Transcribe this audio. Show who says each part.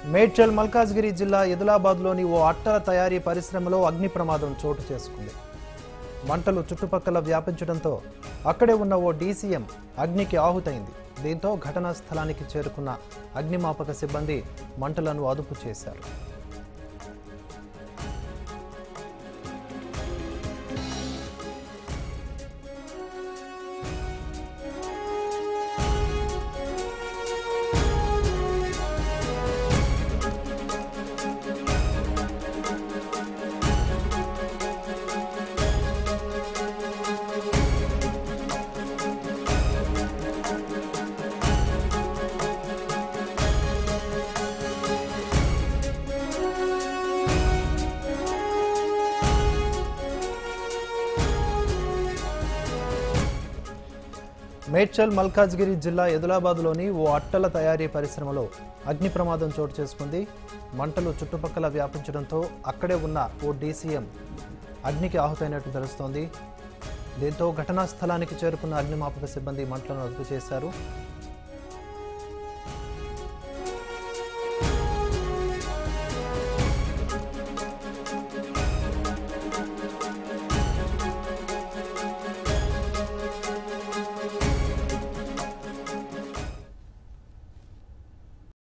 Speaker 1: మేడ్చల్ మల్కాజ్గిరి జిల్లా ఎదిలాబాద్లోని ఓ అట్టల తయారీ పరిశ్రమలో అగ్ని ప్రమాదం చోటు చేసుకుంది మంటలు చుట్టుపక్కల వ్యాపించడంతో అక్కడే ఉన్న ఓ డీసీఎం అగ్నికి ఆహుతైంది దీంతో ఘటనా స్థలానికి చేరుకున్న అగ్నిమాపక సిబ్బంది మంటలను అదుపు చేశారు మేడ్చల్ మల్కాజ్గిరి జిల్లా ఎదిలాబాద్లోని ఓ అట్టల తయారీ పరిశ్రమలో అగ్ని ప్రమాదం చోటు చేసుకుంది మంటలు చుట్టుపక్కల వ్యాపించడంతో అక్కడే ఉన్న ఓ డీసీఎం అగ్నికి ఆహుతైనట్టు తెలుస్తోంది దీంతో ఘటనా స్థలానికి చేరుకున్న అగ్నిమాపక సిబ్బంది మంటలను అదుపు చేశారు